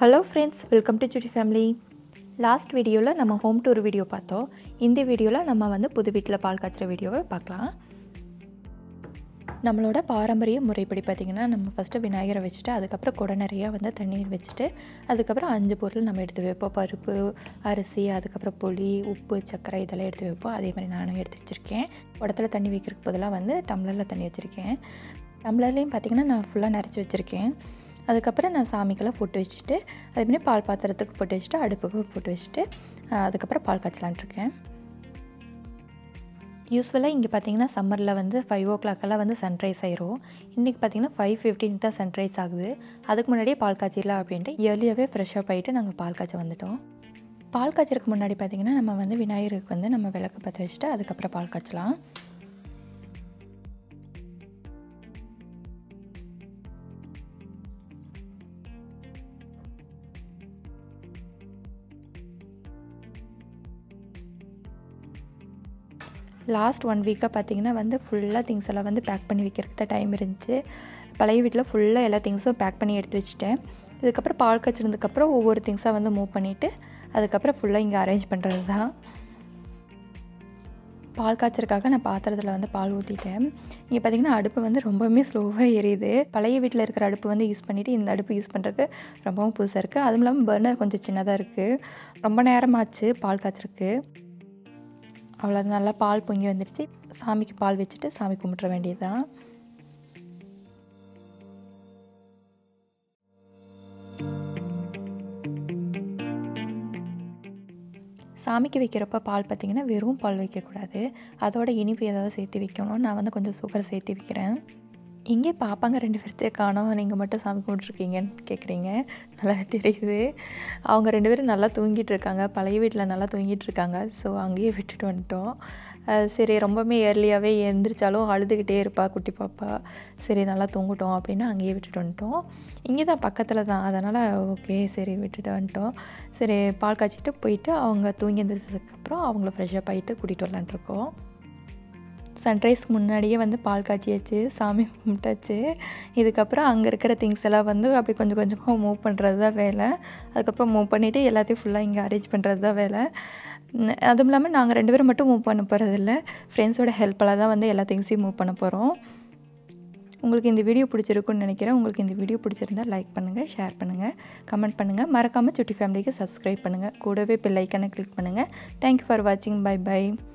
hello friends welcome to Chutti family last வீடியோவில் நம்ம home tour video பார்த்தோம் இந்த வீடியோவில் நம்ம வந்து புது வீட்டில் பால் காய்ச்சுற வீடியோவை பார்க்கலாம் நம்மளோட பாரம்பரிய முறைப்படி பார்த்திங்கன்னா நம்ம ஃபஸ்ட்டு விநாயகரை வச்சுட்டு அதுக்கப்புறம் குடை நிறையா வந்து தண்ணீர் வச்சுட்டு அதுக்கப்புறம் அஞ்சு பொருள் நம்ம எடுத்து வைப்போம் பருப்பு அரிசி அதுக்கப்புறம் புளி உப்பு சர்க்கரை இதெல்லாம் எடுத்து வைப்போம் அதே மாதிரி நானும் எடுத்து வச்சுருக்கேன் குடத்துல தண்ணி வைக்கிறதுக்கு பதிலாக வந்து டம்ளரில் தண்ணி வச்சுருக்கேன் டம்ளர்லேயும் பார்த்திங்கன்னா நான் ஃபுல்லாக நிறச்சி வச்சுருக்கேன் அதுக்கப்புறம் நான் சாமிக்கெல்லாம் போட்டு வச்சுட்டு அதுமாரி பால் பாத்திரத்துக்கு போட்டு வச்சுட்டு அடுப்புக்கு போட்டு வச்சுட்டு அதுக்கப்புறம் பால் காய்ச்சலான்ட்ருக்கேன் யூஸ்வலாக இங்கே பார்த்தீங்கன்னா சம்மரில் வந்து ஃபைவ் ஓ கிளாக்கெல்லாம் வந்து சன்ரைஸ் ஆயிரும் இன்றைக்கி பார்த்தீங்கன்னா ஃபைவ் ஃபிஃப்டீன் தான் சன்ரைஸ் ஆகுது அதுக்கு முன்னாடியே பால் காய்ச்சிடலாம் அப்படின்ட்டு இயர்லியாகவே ஃப்ரெஷ்ஷப் ஆகிட்டு நாங்கள் பால் காய்ச்ச வந்துட்டோம் பால் காய்ச்சறதுக்கு முன்னாடி பார்த்திங்கன்னா நம்ம வந்து விநாயகருக்கு வந்து நம்ம விளக்கு பற்ற வச்சுட்டு அதுக்கப்புறம் பால் காய்ச்சலாம் லாஸ்ட் ஒன் வீக்காக பார்த்தீங்கன்னா வந்து ஃபுல்லாக திங்ஸ் எல்லாம் வந்து பேக் பண்ணி வைக்கிறதுக்கு தான் டைம் இருந்துச்சு பழைய வீட்டில் ஃபுல்லாக எல்லா திங்ஸும் பேக் பண்ணி எடுத்து வச்சுட்டேன் இதுக்கப்புறம் பால் காய்ச்சிருந்ததுக்கப்புறம் ஒவ்வொரு திங்ஸாக வந்து மூவ் பண்ணிவிட்டு அதுக்கப்புறம் ஃபுல்லாக இங்கே அரேஞ்ச் பண்ணுறது தான் பால் காய்ச்சறதுக்காக நான் பாத்திரத்தில் வந்து பால் ஊற்றிட்டேன் இங்கே பார்த்திங்கன்னா அடுப்பு வந்து ரொம்பவுமே ஸ்லோவாக எரியுது பழைய வீட்டில் இருக்கிற அடுப்பு வந்து யூஸ் பண்ணிவிட்டு இந்த அடுப்பு யூஸ் பண்ணுறதுக்கு ரொம்பவும் புதுசாக இருக்குது அதுவும் இல்லாமல் பர்னர் கொஞ்சம் சின்னதாக இருக்குது ரொம்ப நேரமாச்சு பால் காய்ச்சறதுக்கு அவ்வளோ நல்லா பால் பொங்கி வந்துடுச்சு சாமிக்கு பால் வச்சுட்டு சாமி கும்பிட்ற வேண்டியது தான் சாமிக்கு வைக்கிறப்ப பால் பார்த்திங்கன்னா வெறும் பால் வைக்கக்கூடாது அதோட இனிப்பு ஏதாவது சேர்த்து வைக்கணும் நான் வந்து கொஞ்சம் சுகர் சேர்த்து வைக்கிறேன் இங்கே பாப்பாங்க ரெண்டு பேர்த்தையும் காணோம் நீங்கள் மட்டும் சாமி கும்பிட்ருக்கீங்கன்னு கேட்குறீங்க நல்லா தெரியுது அவங்க ரெண்டு பேரும் நல்லா தூங்கிட்டு இருக்காங்க பழைய வீட்டில் நல்லா தூங்கிட்டு இருக்காங்க ஸோ அங்கேயே விட்டுட்டு வந்துட்டோம் சரி ரொம்பவுமே ஏர்லியாகவே எழுந்திரிச்சாலும் அழுதுகிட்டே இருப்பா குட்டி பாப்பா சரி நல்லா தூங்கட்டும் அப்படின்னு அங்கேயே விட்டுட்டு வந்துட்டோம் இங்கே தான் பக்கத்தில் தான் அதனால் ஓகே சரி விட்டுட்டு வந்துட்டோம் சரி பால் காய்ச்சிட்டு போயிட்டு அவங்க தூங்கி எழுந்திரிச்சதுக்கப்புறம் அவங்கள ஃப்ரெஷ்ஷப் ஆகிட்டு கூட்டிகிட்டு வரலான்ட்ருக்கோம் சன்ரைஸ்க்கு முன்னாடியே வந்து பால் காய்ச்சியாச்சு சாமி கும்பிட்டாச்சு இதுக்கப்புறம் அங்கே இருக்கிற திங்ஸ் எல்லாம் வந்து அப்படி கொஞ்சம் கொஞ்சமாக மூவ் பண்ணுறது தான் வேலை அதுக்கப்புறம் மூவ் பண்ணிவிட்டு எல்லாத்தையும் ஃபுல்லாக இங்கே அரேஞ்ச் பண்ணுறது தான் வேலை அதுவும் இல்லாமல் நாங்கள் ரெண்டு பேரும் மட்டும் மூவ் பண்ண போகிறதில்ல ஃப்ரெண்ட்ஸோட ஹெல்ப்பால் தான் வந்து எல்லா திங்ஸையும் மூவ் பண்ண போகிறோம் உங்களுக்கு இந்த வீடியோ பிடிச்சிருக்குன்னு நினைக்கிறேன் உங்களுக்கு இந்த வீடியோ பிடிச்சிருந்தா லைக் பண்ணுங்கள் ஷேர் பண்ணுங்கள் கமெண்ட் பண்ணுங்கள் மறக்காமல் சுட்டி ஃபேமிலிக்கு சப்ஸ்கிரைப் பண்ணுங்கள் கூடவே பெல் ஐக்கனை கிளிக் பண்ணுங்கள் தேங்க்யூ ஃபார் வாட்சிங் பை பை